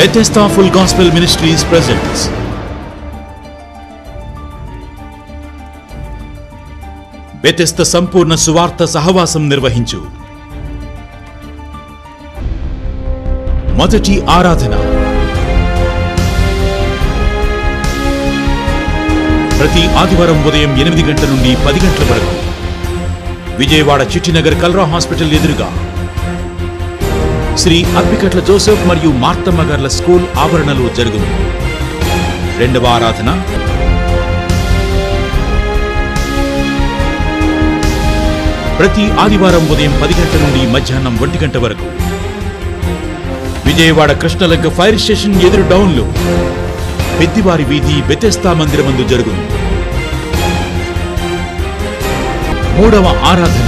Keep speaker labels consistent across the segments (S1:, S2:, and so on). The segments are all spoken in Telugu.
S1: Bethesda Full Gospel Ministries presents Bethesda సంపూర్ణ సువార్త సహవాసం నిర్వహించు మొదటి ఆరాధన ప్రతి ఆదివారం ఉదయం ఎనిమిది గంటల నుండి పది గంటల వరకు విజయవాడ చిట్టినగర్ కల్రా హాస్పిటల్ ఎదురుగా శ్రీ అప్పికట్ల జోసెఫ్ మరియు మార్తమ్మ గార్ల స్కూల్ ఆవరణలో జరుగును రెండవ ఆరాధన ప్రతి ఆదివారం ఉదయం పది గంటల నుండి మధ్యాహ్నం ఒంటి గంట వరకు విజయవాడ కృష్ణలంక ఫైర్ స్టేషన్ ఎదురు డౌన్లో పెద్దివారి వీధి బెతెస్తా మందిరమందు జరుగును మూడవ ఆరాధన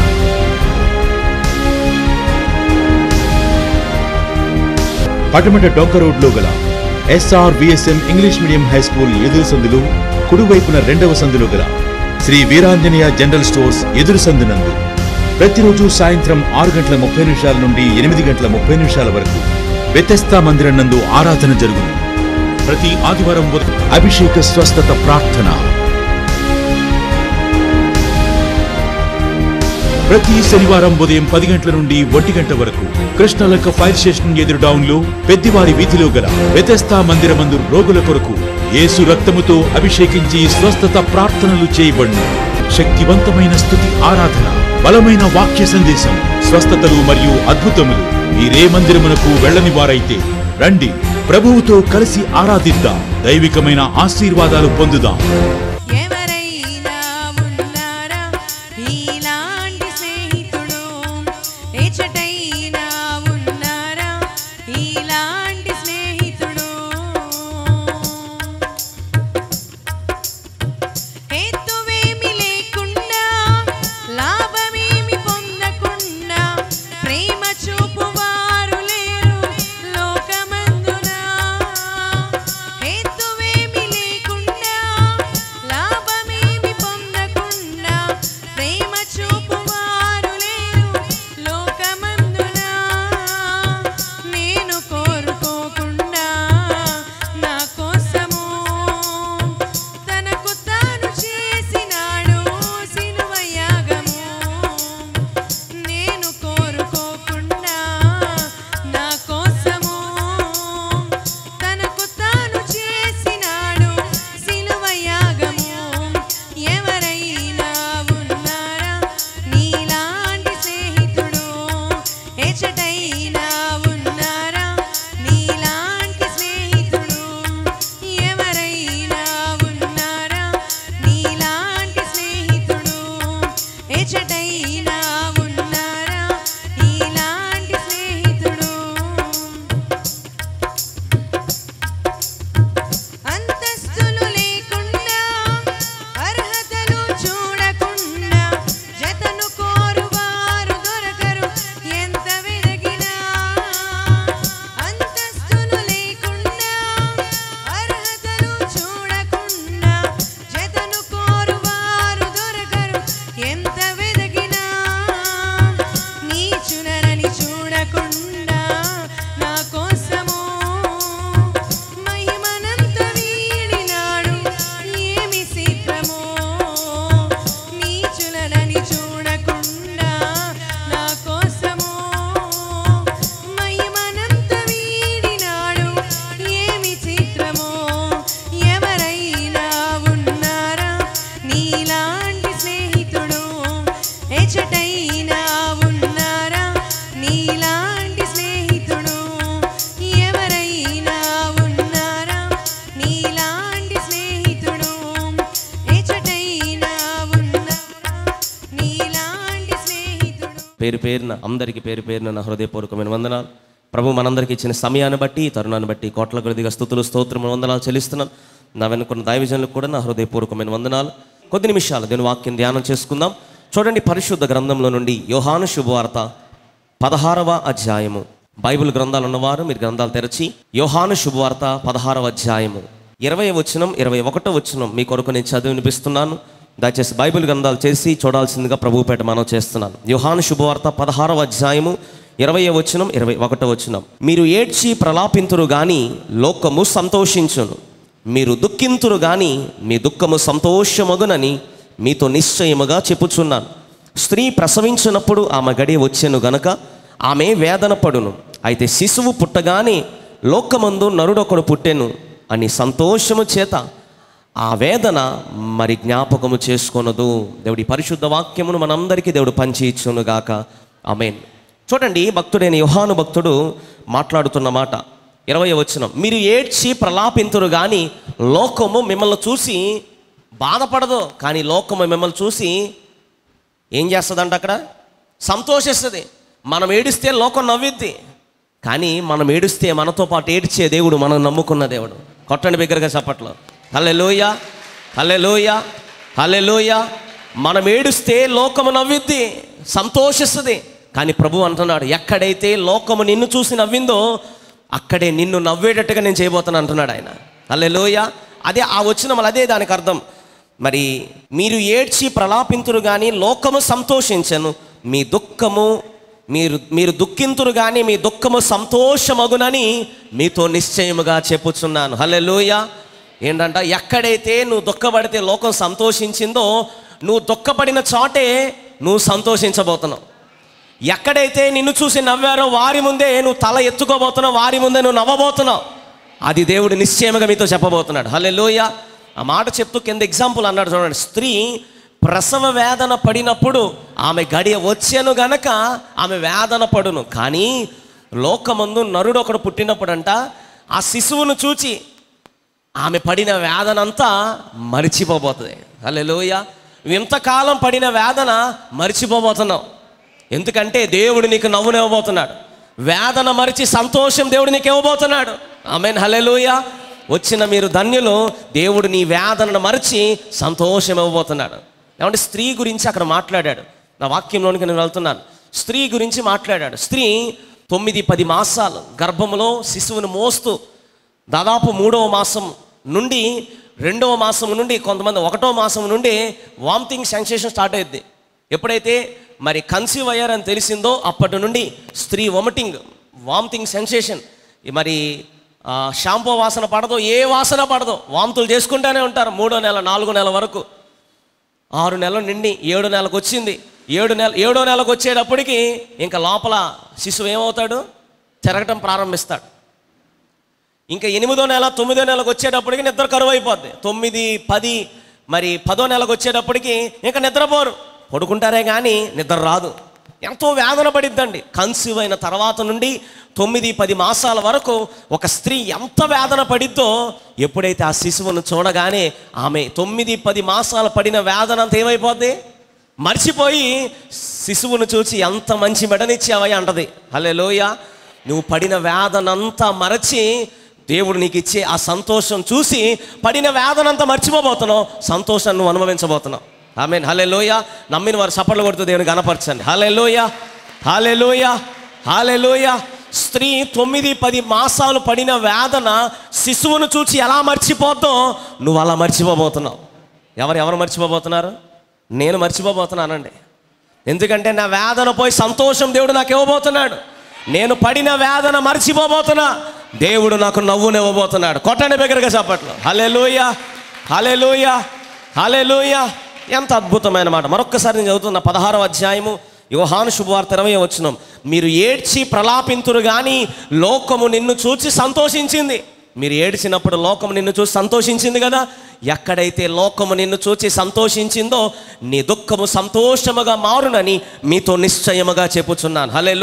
S1: పటమట డొంక రోడ్లో గల SR VSM English medium high school ఎదురు సందులు కుడివైపున రెండవ సందులో గల శ్రీ వీరాంజనేయ జనరల్ స్టోర్స్ ఎదురు సందునందు ప్రతిరోజు సాయంత్రం ఆరు గంటల ముప్పై నిమిషాల నుండి ఎనిమిది గంటల ముప్పై నిమిషాల వరకు వ్యతస్థా మందిరం నందు ఆరాధన జరుగును ప్రతి ఆదివారం ఉదయం అభిషేక స్వస్థత ప్రార్థన ప్రతి శనివారం ఉదయం పది గంటల నుండి ఒంటి గంట వరకు కృష్ణలంక ఫైర్ స్టేషన్ ఎదురు డౌన్లో పెద్దివారి వీధిలో గల వ్యతస్థా మందిరమందు రోగుల కొరకు యేసు రక్తముతో అభిషేకించి స్వస్థత ప్రార్థనలు చేయబడును శక్తివంతమైన స్థుతి ఆరాధన బలమైన వాక్య సందేశం స్వస్థతలు మరియు అద్భుతములు మీరే మందిరమునకు వెళ్ళని వారైతే రండి ప్రభువుతో కలిసి ఆరాధిద్దాం దైవికమైన ఆశీర్వాదాలు పొందుదాం
S2: ఎవరైనా ఉన్నారా ఇలాంటి స్నేహితుడు ఎచటైనా ఉన్నారా ఇలాంటి స్నేహితుడు హేతువేమి లేకుండా లాభమేమి పొందకుండా ప్రేమ చూపువారు లేరు లోకమందున హేతువేమి లేకుండా లాభమేమి పొందకుండా ప్రేమ చూపువారు లేరు లోకమందున నేను కోరుకోకుండా నా కోసము తనకు తాను చేసినాడు సిలువయాగము నేను కోరుకోకుండా నా కోసము తనకు తాను చేసినాడు సిలువయాగము ఎవరైనా ఉన్నారా నీలాంటి స్నేహితుడు ఎచటైనా ఉన్నారా నీలాంటి స్నేహితుడు ఎవరైనా ఉన్నారా నీలాంటి స్నేహితుడు ఎచటైనా ఉన్నారా నీలాంటి స్నేహితుడు అంతస్తులు లేకుండా అర్హతలు చూడకుండా జతను కోరువారు దొరకరు ఎంత వెదగినా అంతస్తులు లేకుండా అర్హతలు చూడకుండా జతను కోరువారు దొరకరు ఎంత వెదగినా నీచునరని చూడకుండా నా కోసము మహిమనంత వీడినాడు ఏమి శీఘ్రమో నీచులనని చూడకుండా నా కోసము మహిమనంత వీడినాడు ఏమి చిత్రమో ఎవరైనా ఉన్నారా నీలాంటి స్నేహితుడు ఎచటైనా ఉన్నారా నీలాంటి స్నేహితుడు ఎవరైనా ఉన్నారా నీలాంటి స్నేహితుడు ఎచటైనా ఉన్నారా నీలాంటి స్నేహితుడు
S3: పేరు పేరున అందరికీ పేరు పేరున నా హృదయపూర్వకమైన వందనాలు ప్రభు మనందరికీ ఇచ్చిన సమయాన్ని బట్టి ఈ తరుణాన్ని బట్టి కోట్ల కొద్దిగా స్థుతులు స్తోత్రములు వందనాలు చెల్లిస్తున్నాను నా వెనుకున్న దైవజనులకు కూడా నా హృదయపూర్వకమైన వందనాలు కొద్ది నిమిషాలు దీని వాక్యం ధ్యానం చేసుకుందాం చూడండి పరిశుద్ధ గ్రంథంలో నుండి యోహాను శుభవార్త పదహారవ అధ్యాయము బైబిల్ గ్రంథాలు ఉన్నవారు మీరు గ్రంథాలు తెరచి యోహాను శుభవార్త పదహారవ అధ్యాయము ఇరవై వచనం ఇరవై ఒకటో వచనం మీ కొరకు నేను చదివి వినిపిస్తున్నాను దయచేసి బైబిల్ గ్రంథాలు చేసి చూడాల్సిందిగా ప్రభుపేట మనం చేస్తున్నాను యోహాను శుభవార్త పదహారవ అధ్యాయము ఇరవై వచనం ఇరవై ఒకటో వచనం మీరు ఏడ్చి ప్రలాపింతురు గాని లోకము సంతోషించును మీరు దుఃఖింతురు గాని మీ దుఃఖము సంతోషమగునని మీతో నిశ్చయముగా చెప్పుచున్నాను స్త్రీ ప్రసవించినప్పుడు ఆమె గడి వచ్చెను గనక ఆమె వేదన పడును అయితే శిశువు పుట్టగానే లోకమందు నరుడొకడు పుట్టెను అని సంతోషము చేత ఆ వేదన మరి జ్ఞాపకము చేసుకొనదు దేవుడి పరిశుద్ధ వాక్యమును మనందరికీ దేవుడు పంచి ఇచ్చునుగాక ఆమేన్ చూడండి భక్తుడైన యోహాను భక్తుడు మాట్లాడుతున్న మాట ఇరవై వచనం మీరు ఏడ్చి ప్రలాపింతురు కానీ లోకము మిమ్మల్ని చూసి బాధపడదు కానీ లోకము మిమ్మల్ని చూసి ఏం చేస్తుందంట అక్కడ సంతోషిస్తుంది మనం ఏడిస్తే లోకం నవ్విద్ది కానీ మనం ఏడిస్తే మనతో పాటు ఏడ్చే దేవుడు మనం నమ్ముకున్న దేవుడు కొట్టండి బిగ్గరగా చెప్పట్లో హలే లోయ హలే లోయ హలే లోయ మనం ఏడుస్తే లోకము నవ్విద్ది సంతోషిస్తుంది కానీ ప్రభు అంటున్నాడు ఎక్కడైతే లోకము నిన్ను చూసి నవ్విందో అక్కడే నిన్ను నవ్వేటట్టుగా నేను చేయబోతాను అంటున్నాడు ఆయన హలే లోయ అదే ఆ వచ్చిన అదే దానికి అర్థం మరి మీరు ఏడ్చి ప్రలాపింతురు కానీ లోకము సంతోషించను మీ దుఃఖము మీరు మీరు దుఃఖింతురు కానీ మీ దుఃఖము సంతోషమగునని మీతో నిశ్చయముగా చెప్పుచున్నాను హల్లెలూయ ఏంటంట ఎక్కడైతే నువ్వు దుఃఖపడితే లోకం సంతోషించిందో నువ్వు దుఃఖపడిన చోటే నువ్వు సంతోషించబోతున్నావు ఎక్కడైతే నిన్ను చూసి నవ్వారో వారి ముందే నువ్వు తల ఎత్తుకోబోతున్నావు వారి ముందే నువ్వు నవ్వబోతున్నావు అది దేవుడు నిశ్చయముగా మీతో చెప్పబోతున్నాడు హల్లెలూయ ఆ మాట చెప్తూ కింద ఎగ్జాంపుల్ అన్నాడు చూడండి స్త్రీ ప్రసవ వేదన పడినప్పుడు ఆమె గడియ వచ్చాను గనక ఆమె వేదన పడును కానీ లోకమందు నరుడు ఒకడు పుట్టినప్పుడంట ఆ శిశువును చూచి ఆమె పడిన వేదన అంతా మరిచిపోబోతుంది హల్లెలూయ ఇంతకాలం పడిన వేదన మరిచిపోబోతున్నావు ఎందుకంటే దేవుడు నీకు నవ్వునివ్వబోతున్నాడు వేదన మరిచి సంతోషం దేవుడు నీకు ఇవ్వబోతున్నాడు ఆమెన్ హల్లెలూయ వచ్చిన మీరు ధన్యులు దేవుడు నీ వేదనను మరిచి సంతోషం ఇవ్వబోతున్నాడు ఏమంటే స్త్రీ గురించి అక్కడ మాట్లాడాడు నా వాక్యంలోనికి నేను వెళ్తున్నాను స్త్రీ గురించి మాట్లాడాడు స్త్రీ తొమ్మిది పది మాసాలు గర్భములో శిశువును మోస్తూ దాదాపు మూడవ మాసం నుండి రెండవ మాసం నుండి కొంతమంది ఒకటో మాసం నుండి వామిటింగ్ సెన్సేషన్ స్టార్ట్ అయ్యింది ఎప్పుడైతే మరి కన్సీవ్ అయ్యారని తెలిసిందో అప్పటి నుండి స్త్రీ వమిటింగ్ వామిటింగ్ సెన్సేషన్ మరి ఆ, షాంపూ వాసన పడదో ఏ వాసన పడదో వాంతులు చేసుకుంటూనే ఉంటారు మూడో నెల నాలుగో నెల వరకు ఆరు నెలలు నిండి ఏడు నెలకు వచ్చింది ఏడు నెల ఏడో నెలకు వచ్చేటప్పటికి ఇంకా లోపల శిశువు ఏమవుతాడు తిరగటం ప్రారంభిస్తాడు ఇంకా ఎనిమిదో నెల తొమ్మిదో నెలకు వచ్చేటప్పటికి నిద్ర కరువు అయిపోద్ది తొమ్మిది పది మరి పదో నెలకు వచ్చేటప్పటికి ఇంకా నిద్రపోరు పడుకుంటారే కానీ నిద్ర రాదు ఎంతో వేదన పడిద్దండి కన్సీవ్ అయిన తర్వాత నుండి తొమ్మిది పది మాసాల వరకు ఒక స్త్రీ ఎంత వేదన పడిద్దో ఎప్పుడైతే ఆ శిశువును చూడగానే ఆమె తొమ్మిది పది మాసాలు పడిన వేదన అంత ఏమైపోద్ది మర్చిపోయి శిశువును చూసి ఎంత మంచి మెడనిచ్చావయ్య అంటది హలే నువ్వు పడిన వేదనంతా మరచి దేవుడు నీకు ఇచ్చే ఆ సంతోషం చూసి పడిన వేదనంతా మర్చిపోబోతున్నావు సంతోషాన్ని నువ్వు అనుభవించబోతున్నావు ఆమె హలే లోయ నమ్మిన వారు సపర్లు కొడుతూ దేవుని కనపరచండి హలే లోయ హాలే లోయ హాలే లోయ స్త్రీ తొమ్మిది పది మాసాలు పడిన వేదన శిశువును చూసి ఎలా మర్చిపోద్దో నువ్వు అలా మర్చిపోబోతున్నావు ఎవరు ఎవరు మర్చిపోబోతున్నారు నేను మర్చిపోబోతున్నానండి ఎందుకంటే నా వేదన పోయి సంతోషం దేవుడు నాకు ఇవ్వబోతున్నాడు నేను పడిన వేదన మర్చిపోబోతున్నా దేవుడు నాకు నవ్వునివ్వబోతున్నాడు కొట్టండి బిగ్గరగా చెప్పట్లు హలే లూయ హలే లూయ హలే లూయ ఎంత అద్భుతమైన మాట మరొక్కసారి నేను చదువుతున్న పదహారవ అధ్యాయము యోహాను శుభవార్త ఇరవై వచ్చినాం మీరు ఏడ్చి ప్రలాపింతురు కానీ లోకము నిన్ను చూచి సంతోషించింది మీరు ఏడ్చినప్పుడు లోకము నిన్ను చూసి సంతోషించింది కదా ఎక్కడైతే లోకము నిన్ను చూచి సంతోషించిందో నీ దుఃఖము సంతోషముగా మారునని మీతో నిశ్చయముగా చెప్పుచున్నాను హలే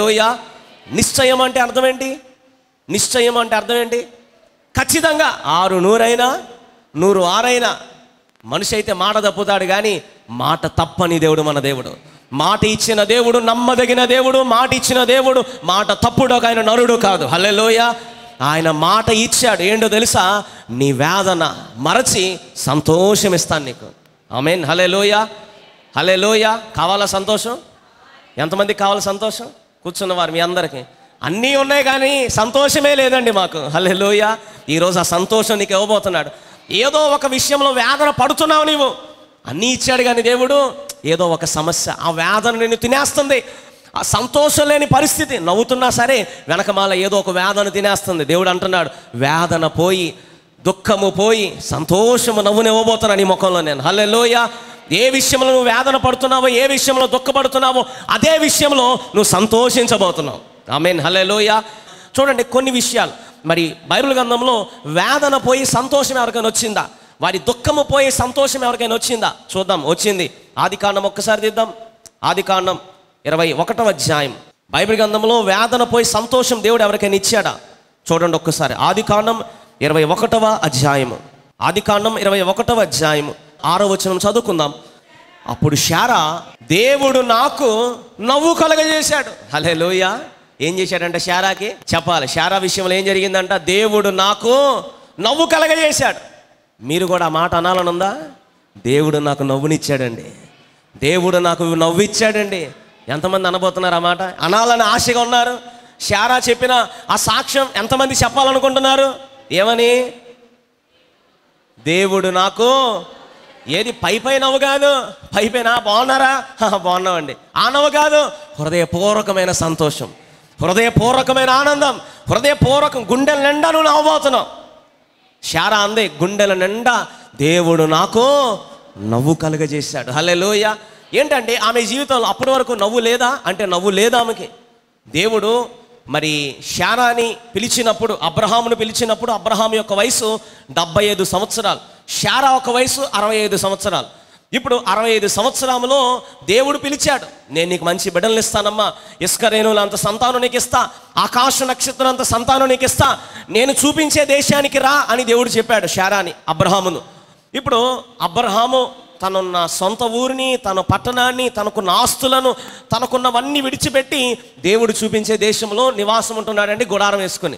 S3: నిశ్చయం అంటే అర్థం ఏంటి నిశ్చయం అంటే అర్థం ఏంటి ఖచ్చితంగా ఆరు నూరైనా నూరు ఆరైనా మనిషి అయితే మాట తప్పుతాడు కానీ మాట తప్పని దేవుడు మన దేవుడు మాట ఇచ్చిన దేవుడు నమ్మదగిన దేవుడు మాట ఇచ్చిన దేవుడు మాట తప్పుడు ఆయన నరుడు కాదు హల్లెలూయ ఆయన మాట ఇచ్చాడు ఏంటో తెలుసా నీ వేదన మరచి సంతోషం ఇస్తాను నీకు ఆమెన్ హల్లెలూయ హల్లెలూయ కావాలా సంతోషం ఎంతమందికి కావాలి సంతోషం కూర్చున్న వారు మీ అందరికీ అన్నీ ఉన్నాయి కానీ సంతోషమే లేదండి మాకు హల్లెలూయ ఈరోజు ఆ సంతోషం నీకు ఇవ్వబోతున్నాడు ఏదో ఒక విషయంలో వేదన పడుతున్నావు నీవు అన్నీ ఇచ్చాడు కానీ దేవుడు ఏదో ఒక సమస్య ఆ వేదన నిన్ను తినేస్తుంది ఆ సంతోషం లేని పరిస్థితి నవ్వుతున్నా సరే వెనకమాల ఏదో ఒక వేదన తినేస్తుంది దేవుడు అంటున్నాడు వేదన పోయి దుఃఖము పోయి సంతోషము నవ్వునివ్వబోతున్నాను నీ ముఖంలో నేను హల్లెలూయ ఏ విషయంలో నువ్వు వేదన పడుతున్నావో ఏ విషయంలో దుఃఖపడుతున్నావో అదే విషయంలో నువ్వు సంతోషించబోతున్నావు ఆమెన్ హల్లెలూయ చూడండి కొన్ని విషయాలు మరి బైబిల్ గ్రంథంలో వేదన పోయి సంతోషం ఎవరికైనా వచ్చిందా వారి దుఃఖము పోయి సంతోషం ఎవరికైనా వచ్చిందా చూద్దాం వచ్చింది ఆది కాండం ఒక్కసారి తీద్దాం ఆది కాండం ఇరవై ఒకటవ అధ్యాయం బైబిల్ గ్రంథంలో వేదన పోయి సంతోషం దేవుడు ఎవరికైనా ఇచ్చాడా చూడండి ఒక్కసారి ఆది కాండం ఇరవై ఒకటవ అధ్యాయము ఆది కాండం ఇరవై ఒకటవ అధ్యాయము ఆరో వచనం చదువుకుందాం అప్పుడు శారా దేవుడు నాకు నవ్వు కలగజేశాడు హలే లోయ ఏం చేశాడంట శారాకి చెప్పాలి శారా విషయంలో ఏం జరిగిందంట దేవుడు నాకు నవ్వు కలగజేశాడు మీరు కూడా ఆ మాట అనాలనుందా దేవుడు నాకు నవ్వునిచ్చాడండి దేవుడు నాకు నవ్విచ్చాడండి ఎంతమంది అనబోతున్నారు ఆ మాట అనాలని ఆశగా ఉన్నారు శారా చెప్పిన ఆ సాక్ష్యం ఎంతమంది చెప్పాలనుకుంటున్నారు ఏమని దేవుడు నాకు ఏది పై పై నవ్వు కాదు పై పైన బాగున్నారా "హా, బాగున్నామండి ఆ నవ్వు కాదు హృదయపూర్వకమైన సంతోషం హృదయపూర్వకమైన ఆనందం హృదయపూర్వకం గుండెల నిండా నువ్వు నవ్వబోతున్నావు శారా అందే గుండెల నిండా దేవుడు నాకు నవ్వు కలుగజేశాడు హలే లోయ ఏంటంటే ఆమె జీవితంలో అప్పటి వరకు నవ్వు లేదా అంటే నవ్వు లేదా ఆమెకి దేవుడు మరి శారాని పిలిచినప్పుడు అబ్రహామును పిలిచినప్పుడు అబ్రహాం యొక్క వయసు డెబ్బై ఐదు సంవత్సరాలు శారా ఒక వయసు అరవై ఐదు సంవత్సరాలు ఇప్పుడు అరవై ఐదు సంవత్సరంలో దేవుడు పిలిచాడు నేను నీకు మంచి బిడ్డలు ఇస్తానమ్మా ఇసుక రేణువులు అంత సంతానం నీకు ఇస్తా ఆకాశ నక్షత్రం అంత సంతానం నీకు ఇస్తా నేను చూపించే దేశానికి రా అని దేవుడు చెప్పాడు శారాని అబ్రహామును ఇప్పుడు అబ్రహాము తనున్న సొంత ఊరిని తన పట్టణాన్ని తనకున్న ఆస్తులను తనకున్నవన్నీ విడిచిపెట్టి దేవుడు చూపించే దేశంలో నివాసం ఉంటున్నాడండి గుడారం వేసుకొని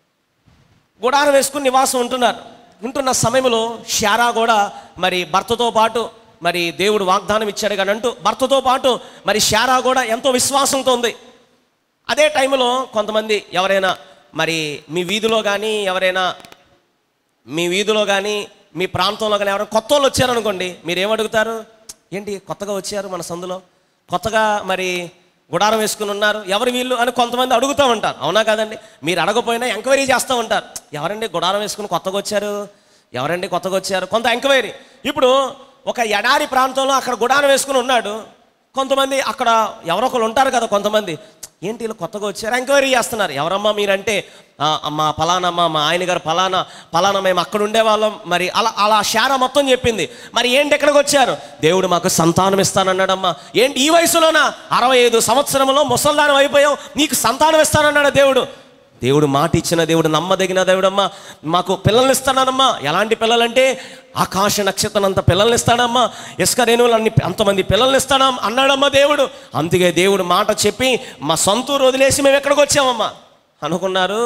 S3: గుడారం వేసుకుని నివాసం ఉంటున్నారు ఉంటున్న సమయంలో శారా కూడా మరి భర్తతో పాటు మరి దేవుడు వాగ్దానం ఇచ్చాడు కానీ అంటూ భర్తతో పాటు మరి శారా కూడా ఎంతో విశ్వాసంతో ఉంది అదే టైంలో కొంతమంది ఎవరైనా మరి మీ వీధిలో కానీ ఎవరైనా మీ వీధిలో కానీ మీ ప్రాంతంలో కానీ ఎవరైనా కొత్త వాళ్ళు వచ్చారనుకోండి మీరు ఏమడుగుతారు ఏంటి కొత్తగా వచ్చారు మన సందులో కొత్తగా మరి గుడారం వేసుకుని ఉన్నారు ఎవరు వీళ్ళు అని కొంతమంది అడుగుతూ ఉంటారు అవునా కాదండి మీరు అడగపోయినా ఎంక్వైరీ చేస్తూ ఉంటారు ఎవరండి గుడారం వేసుకుని కొత్తగా వచ్చారు ఎవరండి కొత్తగా వచ్చారు కొంత ఎంక్వైరీ ఇప్పుడు ఒక ఎడారి ప్రాంతంలో అక్కడ గుడారం వేసుకుని ఉన్నాడు కొంతమంది అక్కడ ఎవరో ఒకరు ఉంటారు కదా కొంతమంది ఏంటి వీళ్ళు కొత్తగా వచ్చారు ఎంక్వైరీ చేస్తున్నారు ఎవరమ్మా మీరంటే "ఆ, మా పలానమ్మ మా ఆయన గారు పలానా పలానా మేము అక్కడ ఉండేవాళ్ళం మరి అలా అలా శార మొత్తం చెప్పింది మరి ఏంటి ఎక్కడికి వచ్చారు దేవుడు మాకు సంతానం ఇస్తానన్నాడమ్మా ఏంటి ఈ వయసులోనా అరవై ఐదు సంవత్సరంలో ముసల్దానం అయిపోయావు నీకు సంతానం ఇస్తానన్నాడు దేవుడు దేవుడు మాట ఇచ్చిన దేవుడు నమ్మదగిన దేవుడమ్మా మాకు పిల్లల్ని ఇస్తానమ్మా ఎలాంటి పిల్లలంటే ఆకాశ నక్షత్రం అంత పిల్లల్ని ఇస్తాడమ్మా ఇసుక రేణువులు అన్ని అంతమంది పిల్లల్ని ఇస్తాడా అన్నాడమ్మా దేవుడు అందుకే దేవుడు మాట చెప్పి మా సొంత ఊరు వదిలేసి మేము ఎక్కడికి వచ్చామమ్మా అనుకున్నారు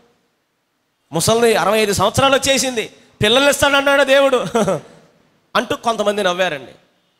S3: ముసలిది అరవై ఐదు సంవత్సరాలు వచ్చేసింది పిల్లల్ని ఇస్తాడన్నాడు దేవుడు అంటూ కొంతమంది నవ్వారండి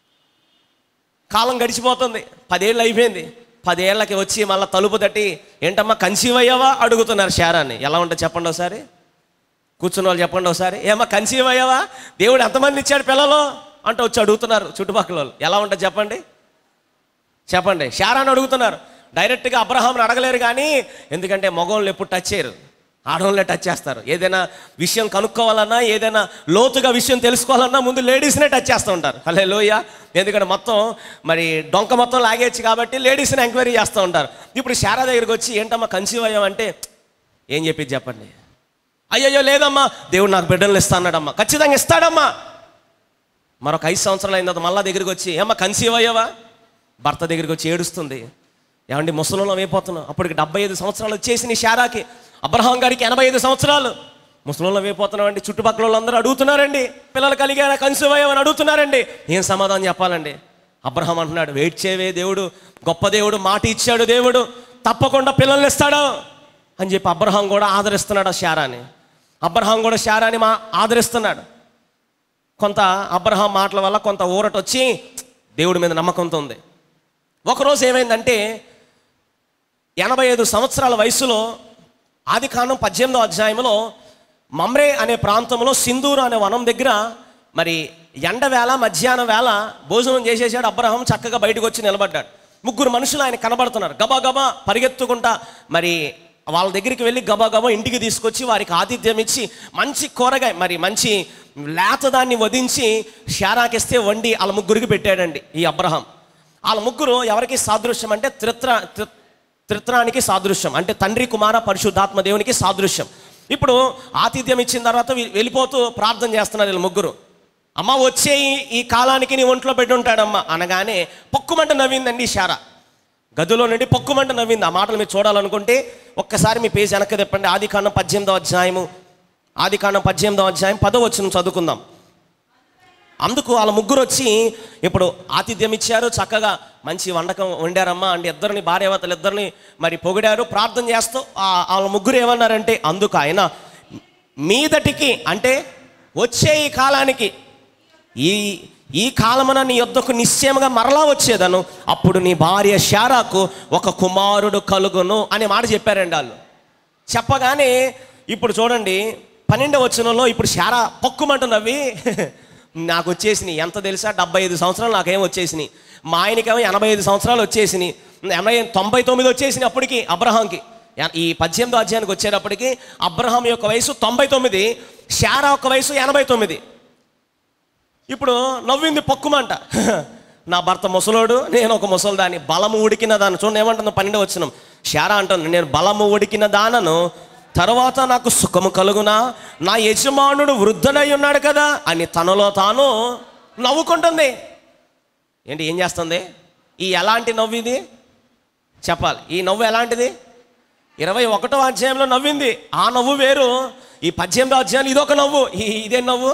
S3: కాలం గడిచిపోతుంది పదేళ్ళు అయిపోయింది పదేళ్ళకి వచ్చి మళ్ళీ తలుపు తట్టి ఏంటమ్మా కన్సీవ్ అయ్యావా అడుగుతున్నారు శారాన్ని ఎలా ఉంటుంది చెప్పండి ఒకసారి కూర్చున్న వాళ్ళు చెప్పండి ఒకసారి ఏమ్మా కన్సీవ్ అయ్యావా దేవుడు ఎంతమంది ఇచ్చాడు పిల్లలు అంటే వచ్చి అడుగుతున్నారు చుట్టుపక్కల వాళ్ళు ఎలా ఉంటుంది చెప్పండి చెప్పండి శారాన్ని అడుగుతున్నారు డైరెక్ట్గా అబ్రహాంని అడగలేరు కానీ ఎందుకంటే మగవాళ్ళు ఎప్పుడు టచ్ చేయరు ఆడవాళ్ళే టచ్ చేస్తారు ఏదైనా విషయం కనుక్కోవాలన్నా ఏదైనా లోతుగా విషయం తెలుసుకోవాలన్నా ముందు లేడీస్నే టచ్ చేస్తూ ఉంటారు హలే లోయ ఎందుకంటే మొత్తం మరి డొంక మొత్తం లాగేచ్చు కాబట్టి లేడీస్ని ఎంక్వైరీ చేస్తూ ఉంటారు ఇప్పుడు శారా దగ్గరికి వచ్చి ఏంటమ్మా కన్సీవ్ అయ్యామంటే ఏం చెప్పి చెప్పండి అయ్యయ్యో లేదమ్మా దేవుడు నాకు బిడ్డలు ఇస్తా అన్నాడమ్మా ఖచ్చితంగా ఇస్తాడమ్మా మరొక ఐదు సంవత్సరాలు అయిన తర్వాత మళ్ళా దగ్గరికి వచ్చి ఏమ్మా కన్సీవ్ అయ్యావా భర్త దగ్గరికి వచ్చి ఏడుస్తుంది ఏమండి ముసలిలో అయిపోతున్నాం అప్పటికి డెబ్బై ఐదు సంవత్సరాలు వచ్చేసి నీ శారాకి అబ్రహాం గారికి ఎనభై ఐదు సంవత్సరాలు ముసలిలో అయిపోతున్నాం అండి చుట్టుపక్కల వాళ్ళందరూ అడుగుతున్నారండి పిల్లలు కలిగారా కన్సీవ్ అయ్యామని అడుగుతున్నారండి ఏం సమాధానం చెప్పాలండి అబ్రహాం అంటున్నాడు వెయిట్ చేయవే దేవుడు గొప్ప దేవుడు మాట ఇచ్చాడు దేవుడు తప్పకుండా పిల్లల్ని ఇస్తాడు అని చెప్పి అబ్రహాం కూడా ఆదరిస్తున్నాడు ఆ శారాని అబ్రహాం కూడా శారాని మా ఆదరిస్తున్నాడు కొంత అబ్రహాం మాటల వల్ల కొంత ఊరట వచ్చి దేవుడి మీద నమ్మకంతో ఉంది ఒకరోజు ఏమైందంటే ఎనభై ఐదు సంవత్సరాల వయసులో ఆది కాండం పద్దెనిమిదో అధ్యాయంలో మమ్రే అనే ప్రాంతంలో సింధూరు అనే వనం దగ్గర మరి ఎండ వేళ మధ్యాహ్నం వేళ భోజనం చేసేసాడు అబ్రహం చక్కగా బయటకు వచ్చి నిలబడ్డాడు ముగ్గురు మనుషులు ఆయన కనబడుతున్నారు గబా గబా పరిగెత్తుకుంటా మరి వాళ్ళ దగ్గరికి వెళ్ళి గబా గబా ఇంటికి తీసుకొచ్చి వారికి ఆతిథ్యం ఇచ్చి మంచి కూరగాయ మరి మంచి లేత దాన్ని వధించి షారాకిస్తే వండి వాళ్ళ ముగ్గురికి పెట్టాడండి ఈ అబ్రహాం వాళ్ళ ముగ్గురు ఎవరికి సాదృశ్యం అంటే త్రిత్ర త్రి- త్రిత్రానికి సాదృశ్యం అంటే తండ్రి కుమార పరిశుద్ధాత్మ దేవునికి సాదృశ్యం ఇప్పుడు ఆతిథ్యం ఇచ్చిన తర్వాత వీ- వెళ్ళిపోతూ ప్రార్థన చేస్తున్నారు వీళ్ళు ముగ్గురు అమ్మ వచ్చే ఈ- ఈ కాలానికి నీ ఒంట్లో పెట్టి ఉంటాడమ్మ అనగానే పొక్కుమంట నవ్విందండి శారా గదిలో నుండి పొక్కుమంట నవ్వింది ఆ మాటలు మీరు చూడాలనుకుంటే ఒక్కసారి మీ పేజ్ వెనక్కి తిప్పండి ఆది కాండం పద్దెనిమిదో అధ్యాయము ఆది కాండం పద్దెనిమిదో అధ్యాయం పదో వచ్చిన చదువుకుందాం అందుకు వాళ్ళ ముగ్గురు వచ్చి ఇప్పుడు ఆతిథ్యం ఇచ్చారు చక్కగా మంచి వండకం వండారమ్మా అంటే ఇద్దరిని భార్యావతలు ఇద్దరిని మరి పొగిడారు ప్రార్థన చేస్తూ ఆ- వాళ్ళ ముగ్గురు ఏమన్నారంటే అందుకు ఆయన మీదటికి అంటే వచ్చే ఈ కాలానికి ఈ ఈ కాలమున నీ యొద్దకు నిశ్చయముగా మరలా వచ్చేదను అప్పుడు నీ భార్య శారాకు ఒక కుమారుడు కలుగును అనే మాట చెప్పారండి వాళ్ళు చెప్పగానే ఇప్పుడు చూడండి పన్నెండవ వచనంలో ఇప్పుడు శారా పొక్కుమంటూ నవ్వి నాకు వచ్చేసినాయి ఎంత తెలుసా డెబ్బై ఐదు సంవత్సరాలు నాకేం వచ్చేసినాయి మా ఆయనకేమో ఎనభై ఐదు సంవత్సరాలు వచ్చేసినాయి ఎనభై తొంభై తొమ్మిది వచ్చేసినాయి అప్పటికి అబ్రహాంకి ఎ- ఈ పద్దెనిమిదో అధ్యాయానికి వచ్చేటప్పటికి అబ్రహాం యొక్క వయసు తొంభై తొమ్మిది శారా యొక్క వయసు ఎనభై తొమ్మిది ఇప్పుడు నవ్వింది పొక్కుమంట నా భర్త ముసలోడు నేను ఒక ముసలిదాన్ని బలము ఉడికిన దాన్ని చూడండి ఏమంటుందో పన్నెండు వచ్చిన శారా అంటుంది నేను బలము ఉడికిన దానను తర్వాత నాకు సుఖము కలుగునా నా యజమానుడు వృద్ధుడై ఉన్నాడు కదా అని తనలో తాను నవ్వుకుంటుంది ఏంటి ఏం చేస్తుంది ఈ ఎలాంటి నవ్వు ఇది చెప్పాలి ఈ నవ్వు ఎలాంటిది ఇరవై ఒకటో అధ్యాయంలో నవ్వింది ఆ నవ్వు వేరు ఈ పద్దెనిమిదో అధ్యాయం ఇదొక నవ్వు ఈ- ఇదేం నవ్వు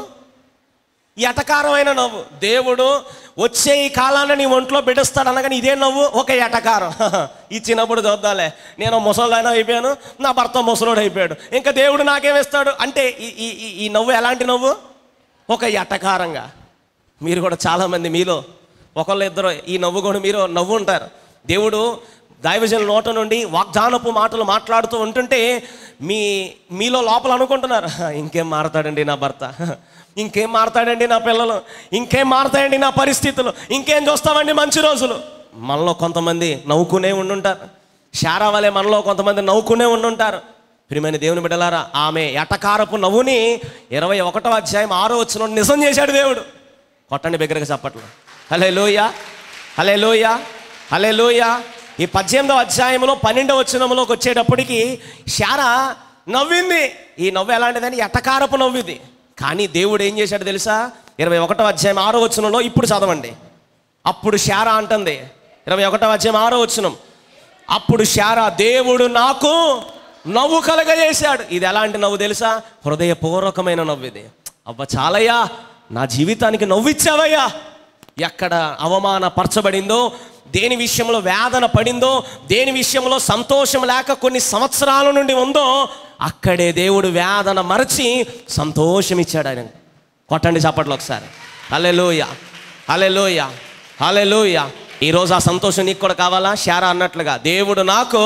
S3: ఈ ఎటకారమైన నవ్వు దేవుడు వచ్చే ఈ కాలాన్ని నీ ఒంట్లో బిడుస్తాడు అనగానే ఇదే నవ్వు ఒక ఎటకారం ఇచ్చినప్పుడు చూద్దాలే నేను ముసలాయన అయిపోయాను నా భర్త ముసలోడు అయిపోయాడు ఇంకా దేవుడు నాకేమిస్తాడు అంటే ఈ- ఈ ఈ- ఈ నవ్వు ఎలాంటి నవ్వు ఒక ఎటకారంగా మీరు కూడా చాలామంది మీలో ఒకళ్ళు ఇద్దరు ఈ నవ్వు కూడా మీరు నవ్వు ఉంటారు దేవుడు దైవజనుల నోట నుండి వాగ్దానపు మాటలు మాట్లాడుతూ ఉంటుంటే మీ మీలో లోపల అనుకుంటున్నారు ఇంకేం మారతాడండి నా భర్త ఇంకేం మారతాడండి నా పిల్లలు ఇంకేం మారతాయండి నా పరిస్థితులు ఇంకేం చూస్తామండి మంచి రోజులు మనలో కొంతమంది నవ్వుకునే ఉండుంటారు శారా వలె మనలో కొంతమంది నవ్వుకునే ఉండుంటారు ప్రియమైన దేవుని బిడ్డలారా ఆమె ఎటకారపు నవ్వుని ఇరవై ఒకటో అధ్యాయం ఆరో వచ్చిన నిజం చేశాడు దేవుడు కొట్టండి బిగ్గరగా చెప్పట్లు హలే లోయ హలే లోయ హలే లోయ ఈ పద్దెనిమిదో అధ్యాయంలో పన్నెండవ వచనంలోకి వచ్చేటప్పటికి శారా నవ్వింది ఈ నవ్వు ఎలాంటిదని ఎటకారపు నవ్వింది కానీ దేవుడు ఏం చేశాడు తెలుసా ఇరవై ఒకటో అధ్యాయం ఆరో వచనంలో ఇప్పుడు చదవండి అప్పుడు శారా అంటుంది ఇరవై ఒకటో అధ్యాయం ఆరో వచనం అప్పుడు శారా దేవుడు నాకు నవ్వు కలగజేశాడు ఇది ఎలాంటి నవ్వు తెలుసా హృదయపూర్వకమైన నవ్వు ఇది అవ్వ చాలయ్యా నా జీవితానికి నవ్విచ్చావయ్యా ఎక్కడ అవమానపరచబడిందో దేని విషయంలో వేదన పడిందో దేని విషయంలో సంతోషం లేక కొన్ని సంవత్సరాల నుండి ఉందో అక్కడే దేవుడు వేదన మరచి సంతోషం ఇచ్చాడు ఆయన కొట్టండి చప్పట్లు ఒకసారి హలెలోయ హలెలోయ హలెలోయ ఈరోజు ఆ సంతోషం నీకు కూడా కావాలా శారా అన్నట్లుగా దేవుడు నాకు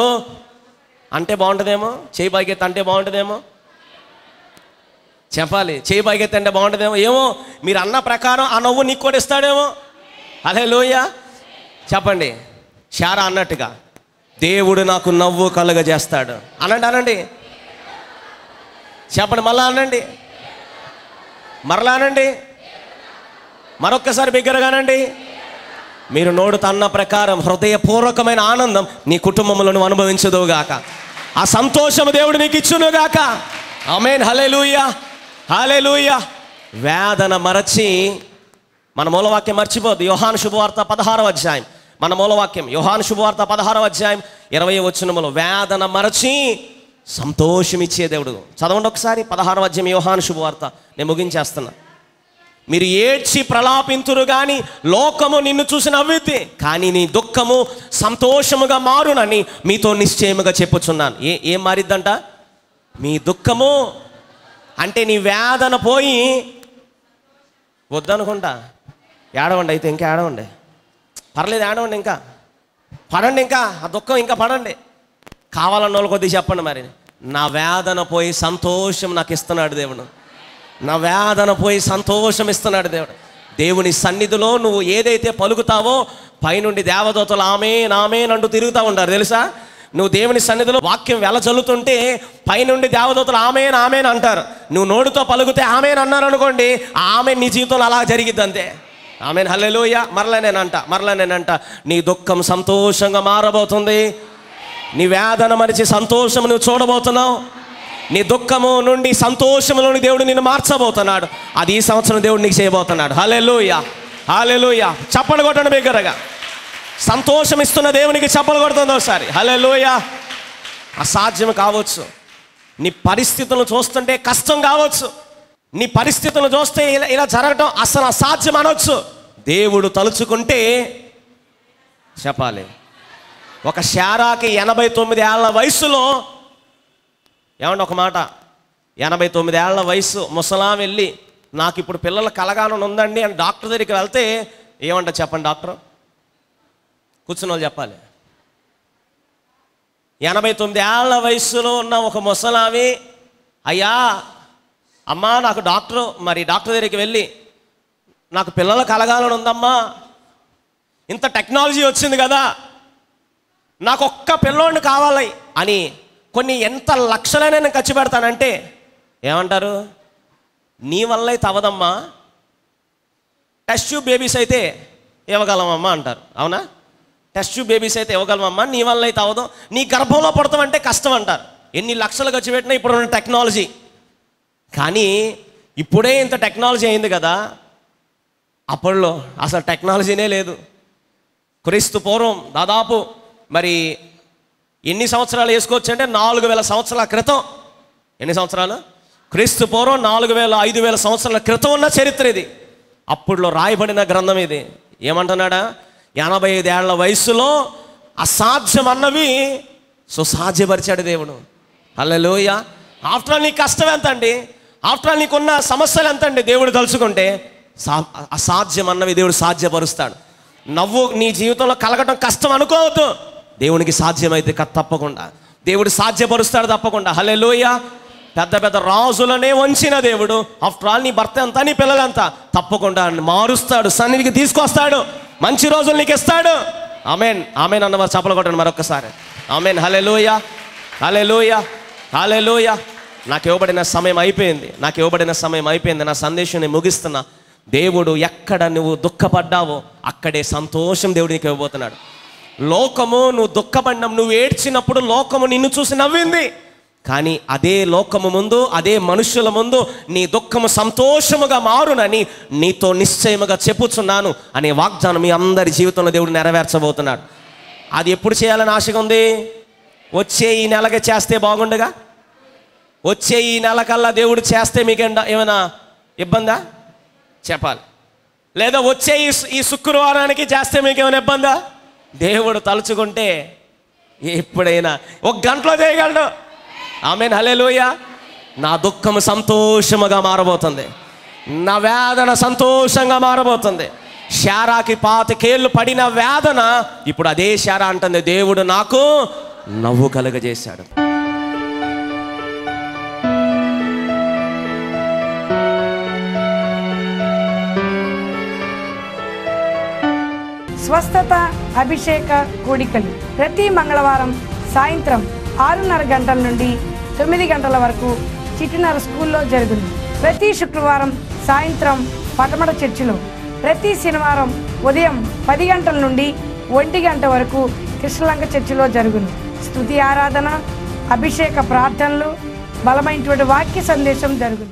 S3: అంటే బాగుంటుందేమో చేయి పైకెత్తి అంటే బాగుంటుందేమో చెప్పాలి చేయి పైకెత్తి అంటే బాగుంటుందేమో ఏమో మీరు అన్న ప్రకారం ఆ నవ్వు నీకు కూడా ఇస్తాడేమో అదే లోయ చెప్పండి శారా అన్నట్టుగా దేవుడు నాకు నవ్వు కలుగజేస్తాడు అనండి అనండి చెప్పండి మళ్ళా అనండి మరలా అనండి మరొక్కసారి బిగ్గరగానండి మీరు నోడు తన్న ప్రకారం హృదయపూర్వకమైన ఆనందం నీ కుటుంబంలో నువ్వు అనుభవించదువుగాక ఆ సంతోషం దేవుడు నీకు ఇచ్చునుగాక ఆమెన్ హలెలూయ హలెలూయ వేదన మరచి మన మూలవాక్యం మర్చిపోద్దు యోహాను శుభవార్త పదహారవ అధ్యాయం మన మూలవాక్యం యోహాను శుభవార్త పదహారవ అధ్యాయం ఇరవై వచ్చినములో వేదన మరచి సంతోషమిచ్చే దేవుడు చదవండి ఒకసారి పదహారవ అధ్యాయం యోహాను శుభవార్త నేను ముగించేస్తున్నా మీరు ఏడ్చి ప్రలాపింతురు గాని లోకము నిన్ను చూసి నవ్వితే కానీ నీ దుఃఖము సంతోషముగా మారునని మీతో నిశ్చయముగా చెప్పుచున్నాను ఏ ఏం మారిద్దంట మీ దుఃఖము అంటే నీ వేదన పోయి వద్దనుకుంటా ఏడవండి అయితే ఇంకా ఏడవండి పర్లేదు ఏడవండి ఇంకా పడండి ఇంకా ఆ దుఃఖం ఇంకా పడండి కావాలన్న వాళ్ళు కొద్దిగా చెప్పండి మరి నా వేదన పోయి సంతోషం నాకు ఇస్తున్నాడు దేవుడు నా వేదన పోయి సంతోషం ఇస్తున్నాడు దేవుడు దేవుని సన్నిధిలో నువ్వు ఏదైతే పలుకుతావో పైనుండి దేవదూతలు ఆమె నామే అంటూ తిరుగుతూ ఉంటారు తెలుసా నువ్వు దేవుని సన్నిధిలో వాక్యం వెల చల్లుతుంటే పైనుండి దేవదూతలు ఆమెన్ ఆమెన్ అంటారు నువ్వు నోటితో పలుకుతే ఆమెన్ అన్నారు అనుకోండి ఆ ఆమె నీ జీవితంలో అలా జరిగిద్ది అంతే ఆమెన్ హల్లెలూయ మరలా నేనంట మరలా నేనంట నీ దుఃఖం సంతోషంగా మారబోతుంది నీ వేదన మరిచి సంతోషం నువ్వు చూడబోతున్నావు నీ దుఃఖము నుండి సంతోషంలోని దేవుడు నిన్ను మార్చబోతున్నాడు అది ఈ సంవత్సరం దేవుడు నీకు చేయబోతున్నాడు హల్లెలూయ హల్లెలూయ చప్పలు కొట్టండి బిగ్గరగా సంతోషం ఇస్తున్న దేవునికి చప్పలు కొడుతుంది ఒకసారి హల్లెలూయ అసాధ్యం కావచ్చు నీ పరిస్థితులను చూస్తుంటే కష్టం కావచ్చు నీ పరిస్థితులను చూస్తే ఇలా ఇలా జరగటం అసలు అసాధ్యం అనొచ్చు దేవుడు తలుచుకుంటే చెప్పాలి ఒక శారాకి ఎనభై తొమ్మిది ఏళ్ల వయసులో ఏమండి ఒక మాట ఎనభై తొమ్మిది ఏళ్ల వయసు ముసలాం వెళ్ళి నాకు ఇప్పుడు పిల్లల కలగాలని ఉందండి అని డాక్టర్ దగ్గరికి వెళ్తే ఏమంట చెప్పండి డాక్టర్ కూర్చున్న వాళ్ళు చెప్పాలి ఎనభై తొమ్మిది ఏళ్ల వయసులో ఉన్న ఒక ముసలామి అయ్యా అమ్మా నాకు డాక్టర్ మరి డాక్టర్ దగ్గరికి వెళ్ళి నాకు పిల్లలు కలగాలని ఉందమ్మా ఇంత టెక్నాలజీ వచ్చింది కదా నాకు ఒక్క పిల్లోడిని కావాలి అని కొన్ని ఎంత లక్షలైనా నేను ఖర్చు పెడతానంటే ఏమంటారు నీ వల్ల అయితే అవదమ్మా టెస్ట్ ట్యూబ్ బేబీస్ అయితే ఇవ్వగలమమ్మా అంటారు అవునా టెస్ట్ ట్యూబ్ బేబీస్ అయితే ఇవ్వగలమమ్మా నీ వల్ల అయితే అవదు నీ గర్భంలో పడతామంటే కష్టం అంటారు ఎన్ని లక్షలు ఖర్చు పెట్టినా ఇప్పుడు ఉన్న టెక్నాలజీ కానీ ఇప్పుడే ఇంత టెక్నాలజీ అయింది కదా అప్పట్లో అసలు టెక్నాలజీనే లేదు క్రీస్తు పూర్వం దాదాపు మరి ఎన్ని సంవత్సరాలు వేసుకోవచ్చు అంటే నాలుగు వేల సంవత్సరాల క్రితం ఎన్ని సంవత్సరాలు క్రీస్తు పూర్వం నాలుగు వేల ఐదు వేల సంవత్సరాల క్రితం ఉన్న చరిత్ర ఇది అప్పుడులో రాయబడిన గ్రంథం ఇది ఏమంటున్నాడా ఎనభై ఐదేళ్ల వయసులో అసాధ్యం అన్నవి సుసాధ్యపరిచాడు దేవుడు హల్లెలూయ ఆఫ్టర్ ఆల్ నీ కష్టం ఎంత అండి ఆఫ్టర్ ఆల్ నీకున్న సమస్యలు ఎంత అండి దేవుడు తలుచుకుంటే సా అసాధ్యం అన్నవి దేవుడు సాధ్యపరుస్తాడు నవ్వు నీ జీవితంలో కలగటం కష్టం అనుకోవద్దు దేవునికి సాధ్యమైతే క- తప్పకుండా దేవుడు సాధ్యపరుస్తాడు తప్పకుండా హల్లెలూయ పెద్ద పెద్ద రాజులనే వంచిన దేవుడు ఆఫ్టర్ ఆల్ నీ భర్త ఎంత నీ పిల్లలంత తప్పకుండా మారుస్తాడు సన్నిధికి తీసుకొస్తాడు మంచి రోజులు నీకు ఇస్తాడు ఆమెన్ ఆమెన్ అన్నవారు చప్పలు కొట్టండి మరొకసారి ఆమెన్ హల్లెలూయ హల్లెలూయ హల్లెలూయ నాకు ఇవ్వబడిన సమయం అయిపోయింది నాకు ఇవ్వబడిన సమయం అయిపోయింది నా సందేశం నేను ముగిస్తున్నా దేవుడు ఎక్కడ నువ్వు దుఃఖపడ్డావో అక్కడే సంతోషం దేవుడు నీకు ఇవ్వబోతున్నాడు లోకము నువ్వు దుఃఖపడిన నువ్వు ఏడ్చినప్పుడు లోకము నిన్ను చూసి నవ్వింది కానీ అదే లోకము ముందు అదే మనుషుల ముందు నీ దుఃఖము సంతోషముగా మారునని నీతో నిశ్చయముగా చెప్పుచున్నాను అనే వాగ్దానం మీ అందరి జీవితంలో దేవుడు నెరవేర్చబోతున్నాడు అది ఎప్పుడు చేయాలని ఆశగా ఉంది వచ్చే ఈ నెలకి చేస్తే బాగుండగా వచ్చే ఈ నెలకల్లా దేవుడు చేస్తే మీకు ఏంట- ఏమైనా ఇబ్బందా చెప్పాలి లేదా వచ్చే ఈ ఈ శుక్రవారానికి చేస్తే మీకు ఏమైనా ఇబ్బందా దేవుడు తలుచుకుంటే ఎప్పుడైనా ఒక గంటలో చేయగలడు ఆమె హలేలోయ నా దుఃఖం సంతోషముగా మారబోతుంది నా వేదన సంతోషంగా మారబోతుంది శారాకి పాతికేళ్ళు పడిన వేదన ఇప్పుడు అదే శారా అంటుంది దేవుడు నాకు నవ్వు కలుగజేశాడు
S4: స్వస్థత అభిషేక కూడికలు ప్రతి మంగళవారం సాయంత్రం ఆరున్నర గంటల నుండి తొమ్మిది గంటల వరకు చిట్టినర స్కూల్లో జరుగును ప్రతి శుక్రవారం సాయంత్రం పటమట చర్చిలో ప్రతి శనివారం ఉదయం పది గంటల నుండి ఒంటి గంట వరకు కృష్ణలంక చర్చిలో జరుగును స్తుతి ఆరాధన అభిషేక ప్రార్థనలు బలమైనటువంటి వాక్య సందేశం జరుగును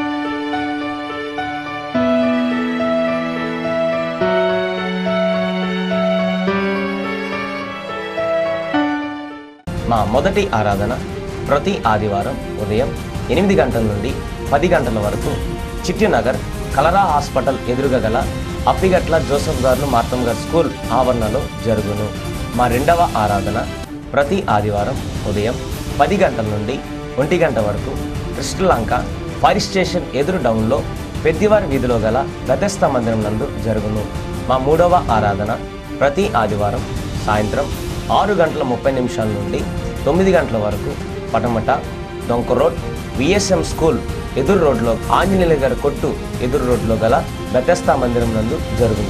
S3: మా మొదటి ఆరాధన ప్రతి ఆదివారం ఉదయం ఎనిమిది గంటల నుండి పది గంటల వరకు చిట్టినగర్ కలరా హాస్పిటల్ ఎదురుగా గల అప్పిగట్ల జోసఫ్ గారు మార్తమ్ గారు స్కూల్ ఆవరణలో జరుగును మా రెండవ ఆరాధన ప్రతి ఆదివారం ఉదయం పది గంటల నుండి ఒంటి గంట వరకు కృష్ణలంక ఫైర్ స్టేషన్ ఎదురు డౌన్లో పెద్దివారి వీధిలో గల గతస్థ మందిరం నందు జరుగును మా మూడవ ఆరాధన ప్రతి ఆదివారం సాయంత్రం ఆరు గంటల ముప్పై నిమిషాల నుండి తొమ్మిది గంటల వరకు పటమట డొంక రోడ్ విఎస్ఎం స్కూల్ ఎదురు రోడ్లో ఆంజనేయుల గారి కొట్టు ఎదురు రోడ్లో గల బెతెస్తా మందిరం నందు జరుగును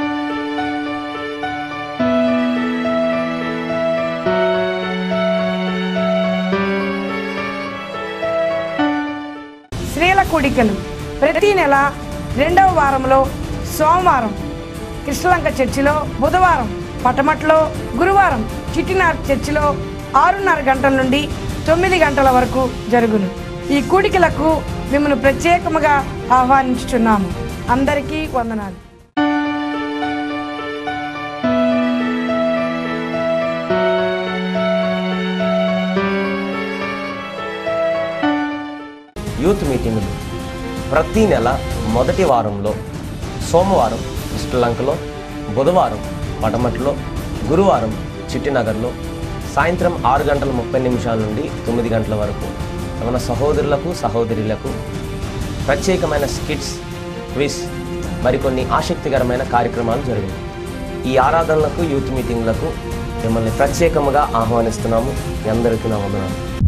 S4: స్త్రీల కూడికలు ప్రతి నెల రెండవ వారంలో సోమవారం కృష్ణలంక చర్చిలో బుధవారం పటమట్లో గురువారం చిట్టినార్ చర్చిలో ఆరున్నర గంటల నుండి తొమ్మిది గంటల వరకు జరుగును ఈ కూడికలకు మిమ్మల్ని ప్రత్యేకముగా ఆహ్వానించుచున్నాము అందరికీ వందనాలు
S3: యూత్ మీటింగులు ప్రతి నెల మొదటి వారంలో సోమవారం శ్రీలంకలో బుధవారం పడమట్లో గురువారం చిట్టినగర్లో సాయంత్రం ఆరు గంటల ముప్పై నిమిషాల నుండి తొమ్మిది గంటల వరకు మన సహోదరులకు సహోదరులకు ప్రత్యేకమైన స్కిట్స్ క్విజ్ మరికొన్ని ఆసక్తికరమైన కార్యక్రమాలు జరిగాయి ఈ ఆరాధనలకు యూత్ మీటింగ్లకు మిమ్మల్ని ప్రత్యేకముగా ఆహ్వానిస్తున్నాము మీ అందరికీ నా వందనాలు